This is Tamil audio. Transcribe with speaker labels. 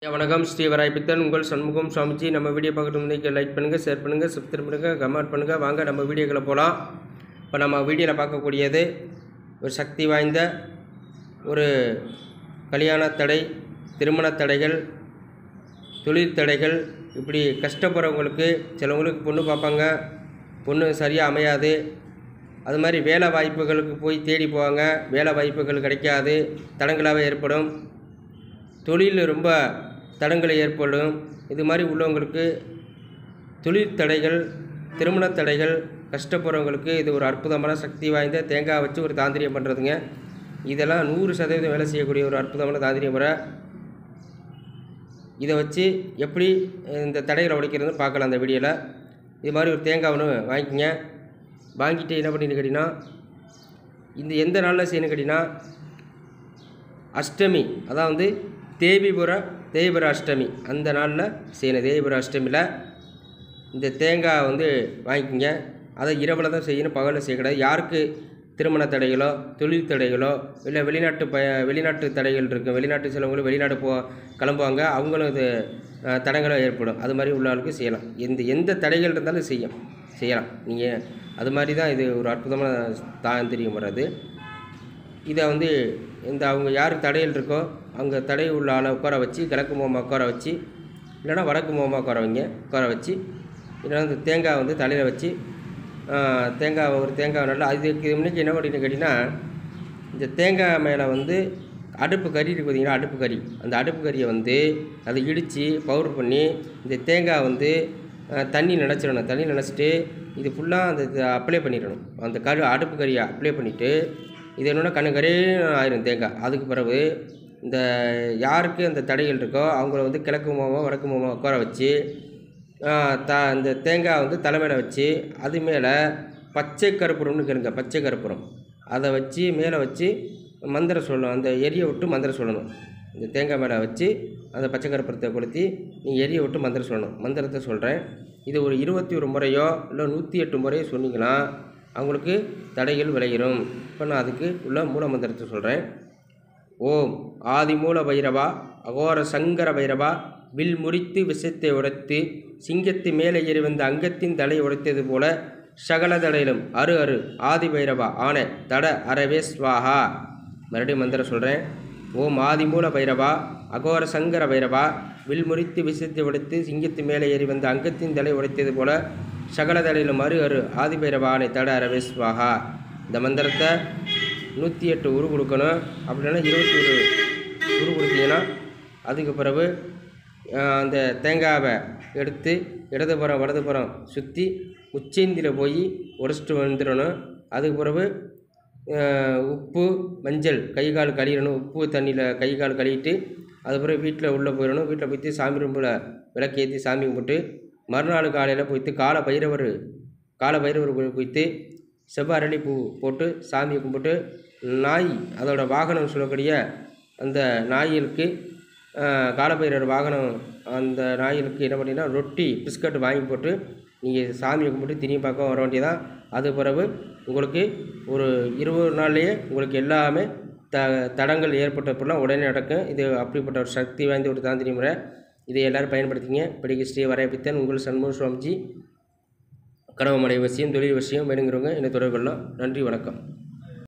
Speaker 1: ஐயா, வணக்கம் ஸ்ரீ வராய்பித்தன் உங்கள் சண்முகம் சுவாமிஜி நம்ம வீடியோ பார்க்கறது முன்னாடி லைக் பண்ணுங்கள் ஷேர் பண்ணுங்கள் சப்ஸ்கிரைப் பண்ணுங்கள் கமெண்ட் பண்ணுங்கள் வாங்க நம்ம வீடியோக்களை போகலாம் இப்போ நம்ம வீடியோவில் பார்க்கக்கூடியது ஒரு சக்தி வாய்ந்த ஒரு கல்யாண தடை திருமண தடைகள் தொழில் தடைகள் இப்படி கஷ்டப்படுறவங்களுக்கு சிலவங்களுக்கு பொண்ணு பார்ப்பாங்க பொண்ணு சரியாக அமையாது அது மாதிரி வேலை வாய்ப்புகளுக்கு போய் தேடி போவாங்க வேலை வாய்ப்புகள் கிடைக்காது தடங்களாகவே ஏற்படும் தொழிலில் ரொம்ப தடங்கள் ஏற்படும் இது மாதிரி உள்ளவங்களுக்கு தொழில் தடைகள் திருமண தடைகள் கஷ்டப்படுறவங்களுக்கு இது ஒரு அற்புதமான சக்தி வாய்ந்த தேங்காய் வச்சு ஒரு தாந்திரியம் பண்ணுறதுங்க இதெல்லாம் நூறு சதவீதம் வேலை செய்யக்கூடிய ஒரு அற்புதமான தாந்திரிய முறை இதை வச்சு எப்படி இந்த தடைகளை உடைக்கிறதுன்னு பார்க்கலாம் அந்த வீடியோவில் இது மாதிரி ஒரு தேங்காய் ஒன்று வாங்கிக்கங்க வாங்கிட்டு என்ன பண்ணின்னு கேட்டிங்கன்னா இந்த எந்த நாளில் செய்யணும் கேட்டிங்கன்னா அஷ்டமி அதாவது தேவிபுர தேவிபுர அஷ்டமி அந்த நாளில் செய்யணும் தேவிபுர அஷ்டமியில் இந்த தேங்காய் வந்து வாங்கிக்கோங்க அதை இரவில் தான் செய்யணும் பகலில் செய்யக்கூடாது யாருக்கு திருமண தடைகளோ தொழில் தடைகளோ இல்லை வெளிநாட்டு ப வெளிநாட்டு தடைகள் இருக்கும் வெளிநாட்டு சிலவங்களும் வெளிநாடு போ கிளம்புவாங்க அவங்களும் இது அஹ், தடங்களும் ஏற்படும் அது மாதிரி உள்ள ஆளுக்கு செய்யலாம் எந்த எந்த தடைகள் இருந்தாலும் செய்யும் செய்யலாம் நீங்கள் அது மாதிரி தான் இது ஒரு அற்புதமான தாந்திரியம் வர்றது இதை வந்து இந்த அவங்க யார் தடையில் இருக்கோ அவங்க தடை உள்ள ஆளை உட்கார வச்சு கிழக்கு முகமாக உட்கார வச்சு இல்லைன்னா வடக்கு முகமாக உட்கார வைங்க உட்கார வச்சு இல்லைன்னா இந்த தேங்காய் வந்து தலையில் வச்சு ஆ, தேங்காய் ஒரு தேங்காய் நல்லா அதுக்கு முன்னாடி என்ன பண்ணிட்டு கேட்டிங்கன்னா இந்த தேங்காய் மேலே வந்து அடுப்பு கறி இருக்குது பார்த்தீங்கன்னா அடுப்பு கறி அந்த அடுப்பு கறியை வந்து அதை இடித்து பவுடர் பண்ணி இந்த தேங்காய் வந்து ஆ, தண்ணி நினச்சிடணும் தண்ணி நினச்சிட்டு இது ஃபுல்லாக அந்த அப்ளை பண்ணிடணும் அந்த கரு அடுப்பு கறியை அப்ளை பண்ணிவிட்டு இது என்னென்னா கண்ணு கரே ஆயிரும் தேங்காய் அதுக்கு பிறகு இந்த யாருக்கு அந்த தடைகள் இருக்கோ அவங்கள வந்து கிழக்கு முகமாக வடக்கு முகமாக உட்கார வச்சு ஆ, த இந்த தேங்காய் வந்து தலைமையில் வச்சு அது மேலே பச்சை கற்பூரம்னு கேளுங்க பச்சை கற்பூரம் அதை வச்சு மேலே வச்சு மந்திரம் சொல்லணும் அந்த எரியை விட்டு மந்திரம் சொல்லணும் இந்த தேங்காய் மேலே வச்சு அந்த பச்சை கற்பூரத்தை கொளுத்தி நீங்கள் எரியை விட்டு மந்திரம் சொல்லணும் மந்திரத்தை சொல்கிறேன் இது ஒரு இருபத்தி ஒரு முறையோ இல்லை நூற்றி எட்டு முறையோ சொன்னீங்கன்னா அவங்களுக்கு தடைகள் விளையிடும் இப்போ நான் அதுக்கு உள்ள மூல மந்திரத்தை சொல்கிறேன் ஓம் ஆதிமூல பைரவா அகோர சங்கர பைரவா வில் முறித்து விஷத்தை உடைத்து சிங்கத்து மேலே ஏறி வந்த அங்கத்தின் தலை உடைத்தது போல சகல தடையிலும் அரு அரு ஆதி பைரவா ஆன தட அரவே ஸ்வாஹா மறுபடியும் மந்திரம் சொல்கிறேன் ஓம் ஆதிமூல பைரவா அகோர சங்கர பைரவா வில் முறித்து விஷத்தை உடைத்து சிங்கத்து மேலே ஏறி வந்த அங்கத்தின் தலை உடைத்தது போல சகல தடையிலும் அரு அரு ஆதி பைரவா ஆனை தட அரவே ஸ்வாஹா இந்த மந்திரத்தை நூற்றி எட்டு உரு கொடுக்கணும் அப்படின்னா இருபத்தி ஒரு உரு கொடுத்தீங்கன்னா அதுக்கு பிறகு ஆஹ், அந்த தேங்காவை எடுத்து இடதுபுறம் வலதுபுறம் சுற்றி உச்சேந்தியில் போய் உடச்சிட்டு வந்துடணும் அதுக்கு பிறகு ஆஹ், உப்பு மஞ்சள் கை கால் கழுவிடணும் உப்பு தண்ணியில் கை கால் கழுவிட்டு அது பிறகு வீட்டில் உள்ளே போயிடணும் வீட்டில் போயிட்டு சாமி ரூமில் விளக்கேற்றி சாமி கும்பிட்டு மறுநாள் காலையில் போயிட்டு கால பைரவர் கால பைரவர் கோயில் போயிட்டு செவ்வாரளி பூ போட்டு சாமியை கும்பிட்டு நாய் அதோட வாகனம் சொல்லக்கூடிய அந்த நாய்களுக்கு ஆஹ், காலபைரவர் வாகனம் அந்த நாய்களுக்கு என்ன பண்ணினா ரொட்டி பிஸ்கட் வாங்கி போட்டு நீங்கள் சாமியை கும்பிட்டு திரும்பி பார்க்க வர வேண்டியதான் அது பிறகு உங்களுக்கு ஒரு இருபது நாள்லேயே உங்களுக்கு எல்லாமே த தடங்கள் ஏற்பட்டப்பெல்லாம் உடனே நடக்கும் இது அப்படிப்பட்ட ஒரு சக்தி வாய்ந்த ஒரு தாந்திரி முறை இதை எல்லோரும் பயன்படுத்திங்க படிக்க ஸ்ரீ வரையப்பித்தன் உங்கள் சண்முக சுவாமிஜி கனவு மனை வசியம் தொழில் வசியம் வேணுங்கிறவங்க என்னை தொடர்பு கொள்ளலாம் நன்றி வணக்கம்